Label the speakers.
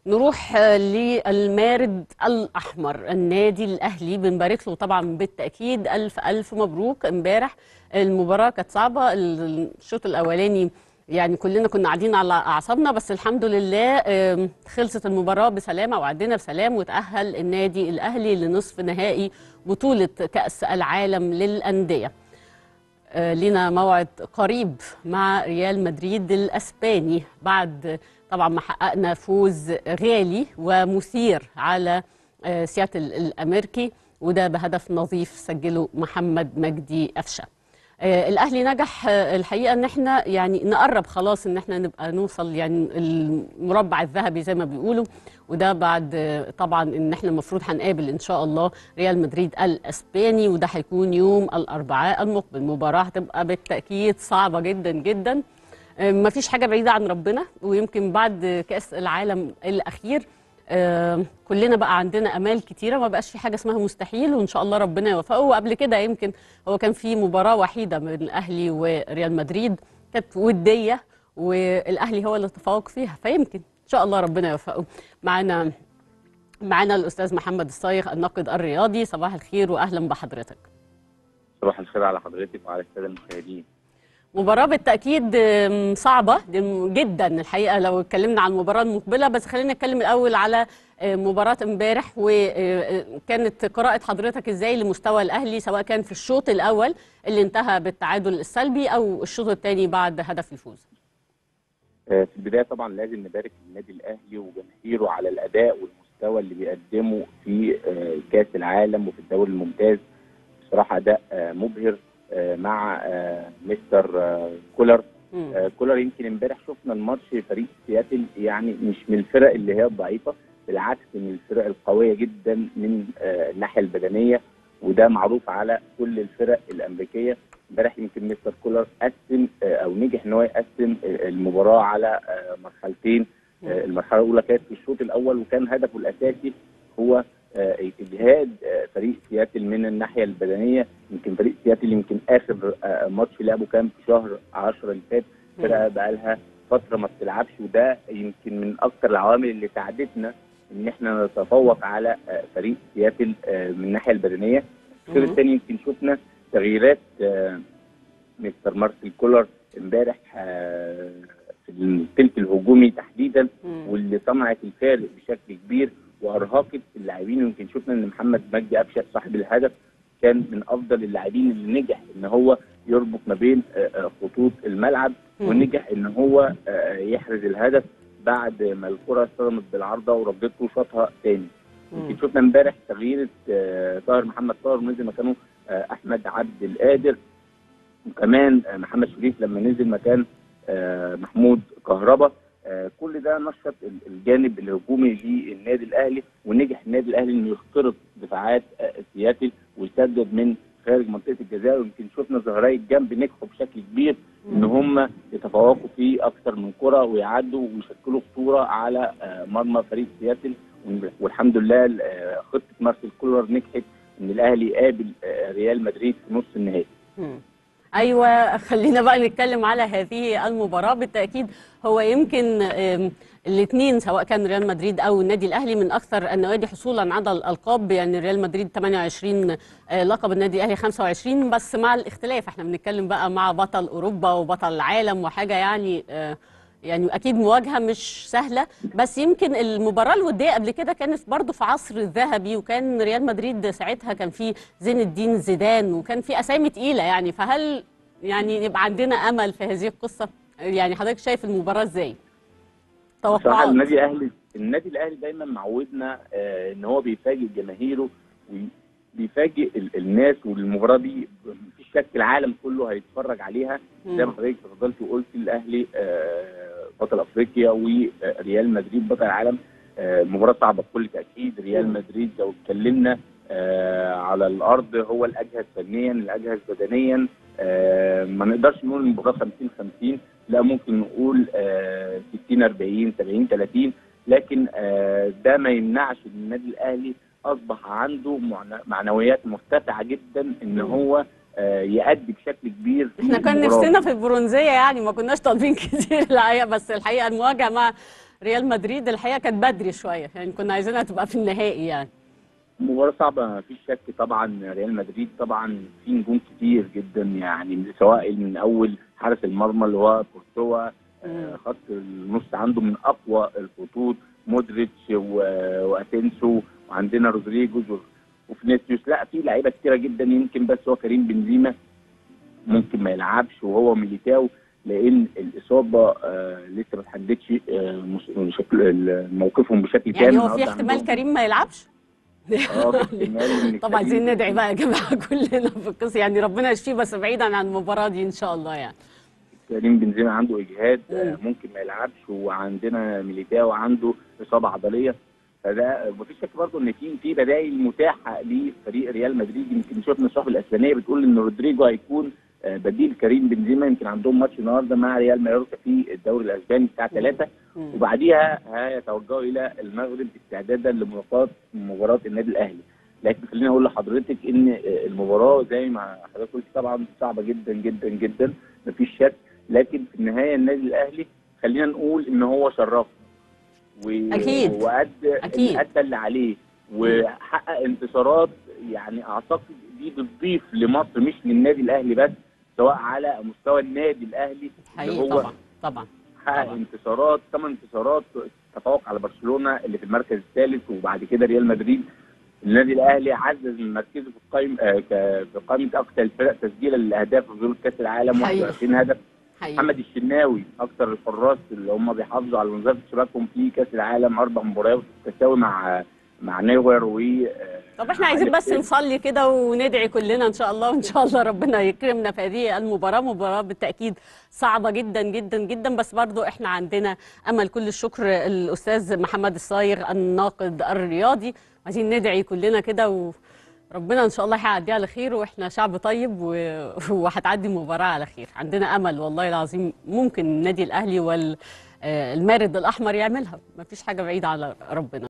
Speaker 1: نروح للمارد الأحمر النادي الأهلي بنبارك له طبعا بالتأكيد ألف ألف مبروك امبارح المباراة كانت صعبة الشوط الأولاني يعني كلنا كنا قاعدين على أعصابنا بس الحمد لله خلصت المباراة بسلامة وعدينا بسلام وتأهل النادي الأهلي لنصف نهائي بطولة كأس العالم للأندية لنا موعد قريب مع ريال مدريد الأسباني بعد طبعا ما حققنا فوز غالي ومثير على سياتل الامريكي وده بهدف نظيف سجله محمد مجدي قفشه الاهلي نجح الحقيقه ان احنا يعني نقرب خلاص ان احنا نبقى نوصل يعني المربع الذهبي زي ما بيقولوا وده بعد طبعا ان احنا المفروض هنقابل ان شاء الله ريال مدريد الاسباني وده هيكون يوم الاربعاء المقبل مباراه هتبقى بالتاكيد صعبه جدا جدا ما فيش حاجة بعيدة عن ربنا ويمكن بعد كأس العالم الأخير آه كلنا بقى عندنا امال كتيره ما بقاش في حاجه اسمها مستحيل وان شاء الله ربنا يوفقه وقبل كده يمكن هو كان في مباراه وحيده من الاهلي وريال مدريد كانت وديه والاهلي هو اللي تفوق فيها فيمكن ان شاء الله ربنا يوفقه معانا معانا الاستاذ محمد الصايغ الناقد الرياضي صباح الخير واهلا بحضرتك
Speaker 2: صباح الخير على حضرتك وعلى الساده المشاهدين
Speaker 1: مباراة بالتأكيد صعبة جدا الحقيقة لو اتكلمنا عن المباراة المقبلة بس خلينا نتكلم الأول على مباراة امبارح وكانت قراءة حضرتك ازاي لمستوى الأهلي سواء كان في الشوط الأول اللي انتهى بالتعادل السلبي أو الشوط الثاني بعد هدف الفوز.
Speaker 2: في البداية طبعا لازم نبارك للنادي الأهلي وجماهيره على الأداء والمستوى اللي بيقدمه في كأس العالم وفي الدوري الممتاز بصراحة أداء مبهر مع مستر كولر كولر يمكن امبارح شفنا الماتش فريق سياتل يعني مش من الفرق اللي هي الضعيفه بالعكس من الفرق القويه جدا من الناحيه البدنيه وده معروف على كل الفرق الامريكيه امبارح يمكن مستر كولر قسم او نجح ان هو يقسم المباراه على مرحلتين المرحله الاولى كانت في الشوط الاول وكان هدفه الاساسي هو اجهاد فريق سياتل من الناحيه البدنيه يمكن فريق سياتل يمكن اخر ماتش لعبه كان في شهر 10 اللي فات فرقه بقى لها فتره ما بتلعبش وده يمكن من اكثر العوامل اللي ساعدتنا ان احنا نتفوق على فريق سياتل من الناحيه البدنيه الشوط الثاني يمكن شفنا تغييرات مستر مارسيل كولر امبارح في الثلث الهجومي تحديدا واللي صنعت الفارق بشكل كبير وارهقت اللاعبين يمكن شفنا ان محمد مجدي قفشه صاحب الهدف كان من افضل اللاعبين اللي نجح ان هو يربط ما بين خطوط الملعب ونجح ان هو يحرز الهدف بعد ما الكره اصطدمت بالعارضه وردته شاطها تاني يمكن شفنا امبارح تغيير طاهر محمد طاهر ونزل مكانه احمد عبد القادر وكمان محمد شريف لما نزل مكان محمود كهربا آه كل ده نشط الجانب الهجومي للنادي الاهلي ونجح النادي الاهلي انه يخترق دفاعات آه سياتل ويسدد من خارج منطقه الجزاء ويمكن شفنا ظهراء الجنب نجحوا بشكل كبير ان هم يتفوقوا في اكثر من كره ويعدوا ويشكلوا خطوره على آه مرمى فريق سياتل والحمد لله خطه مارسيل كولر نجحت ان الاهلي يقابل ريال مدريد في نص النهائي.
Speaker 1: ايوه خلينا بقى نتكلم على هذه المباراه بالتاكيد هو يمكن الاثنين سواء كان ريال مدريد او النادي الاهلي من اكثر النوادي حصولا على الالقاب يعني ريال مدريد 28 لقب النادي الاهلي 25 بس مع الاختلاف احنا بنتكلم بقى مع بطل اوروبا وبطل العالم وحاجه يعني يعني اكيد مواجهه مش سهله بس يمكن المباراه الوديه قبل كده كانت برضو في عصر الذهبي وكان ريال مدريد ساعتها كان في زين الدين زيدان وكان في اسامي تقيله يعني فهل يعني يبقى عندنا امل في هذه القصه يعني حضرتك شايف المباراه ازاي
Speaker 2: توقعات النادي الاهلي النادي الاهلي دايما معودنا آه ان هو بيفاجئ جماهيره وبيفاجئ الناس والمباراه دي مفيش شك العالم كله هيتفرج عليها زي ما حضرتك اتفضلت وقلت الاهلي آه بطل افريقيا وريال مدريد بطل العالم مباراه صعبه بكل تاكيد ريال مدريد لو اتكلمنا على الارض هو الاجهز فنيا الاجهز بدنيا ما نقدرش نقول المباراه 50 50 لا ممكن نقول 60 40 70 30 لكن ده ما يمنعش ان النادي الاهلي اصبح عنده معنويات مرتفعه جدا ان هو يأدي بشكل كبير
Speaker 1: احنا كان نفسنا في البرونزيه يعني ما كناش طالبين كتير الحقيقه بس الحقيقه المواجهه مع ريال مدريد الحقيقه كانت بدري شويه يعني كنا عايزينها تبقى في النهائي يعني
Speaker 2: مباراة صعبة ما فيش شك طبعا ريال مدريد طبعا في نجوم كتير جدا يعني سواء من اول حارس المرمى اللي هو كورتوا آه، خط النص عنده من اقوى الخطوط مودريتش و- واتينسو وعندنا رودريجوز و- وفينيسيوس لا في لعيبه كتيره جدا يمكن بس هو كريم بنزيما ممكن ما يلعبش وهو ميليتاو لان الاصابه آه لسه ما اتحددش آه مش- شكل موقفهم بشكل كامل
Speaker 1: يعني هو في
Speaker 2: النهاردة
Speaker 1: احتمال
Speaker 2: عندهم-
Speaker 1: كريم ما يلعبش
Speaker 2: اه في احتمال إن
Speaker 1: طبعا عايزين
Speaker 2: كريم-
Speaker 1: ندعي بقى يا جماعه كلنا في القصه يعني ربنا يشفيه بس بعيدا عن المباراه دي ان شاء الله يعني
Speaker 2: كريم بنزيما عنده اجهاد
Speaker 1: مم.
Speaker 2: آه، ممكن ما يلعبش وعندنا ميليتاو عنده اصابه عضليه فده مفيش شك برضه ان في في بدائل متاحه لفريق ريال مدريد يمكن شفنا الصحف الاسبانيه بتقول ان رودريجو هيكون آه، بديل كريم بنزيما يمكن عندهم ماتش النهارده مع ريال مايوركا في الدوري الاسباني الساعه 3
Speaker 1: مم.
Speaker 2: وبعديها هيتوجهوا الى المغرب استعدادا لملاقاه مباراه النادي الاهلي لكن خليني اقول لحضرتك ان آه، المباراه زي ما حضرتك قلت طبعا صعبه جدا جدا جدا مفيش شك لكن في النهايه النادي الاهلي خلينا نقول ان هو شرفنا و...
Speaker 1: أكيد.
Speaker 2: وادى
Speaker 1: أكيد.
Speaker 2: ادى اللي عليه وحقق انتصارات يعني اعتقد دي بتضيف لمصر مش للنادي الاهلي بس سواء على مستوى النادي الاهلي اللي
Speaker 1: حقيقي
Speaker 2: هو
Speaker 1: طبعا طبعا
Speaker 2: حقق
Speaker 1: طبعا.
Speaker 2: انتصارات ثمان انتصارات تفوق على برشلونه اللي في المركز الثالث وبعد كده ريال مدريد النادي الاهلي عزز من مركزه في القائمه آه، ك- في قائمه اكثر الفرق تسجيلا للاهداف في بطوله كاس العالم
Speaker 1: حقيقي.
Speaker 2: 21 هدف
Speaker 1: حقيقي
Speaker 2: محمد الشناوي اكثر الحراس اللي هم بيحافظوا على نظافه شباكهم في كاس العالم اربع مباريات تساوي مع مع نيوير و آه،
Speaker 1: طب احنا عايزين بس
Speaker 2: ألف-
Speaker 1: نصلي كده وندعي كلنا ان شاء الله وان شاء الله ربنا يكرمنا في هذه المباراه مباراه بالتاكيد صعبه جدا جدا جدا بس برضو احنا عندنا امل كل الشكر الاستاذ محمد الصايغ الناقد الرياضي عايزين ندعي كلنا كده وربنا ان شاء الله هيعديها على خير واحنا شعب طيب و- وهتعدي المباراه على خير عندنا امل والله العظيم ممكن النادي الاهلي والمارد الاحمر يعملها مفيش حاجه بعيده على ربنا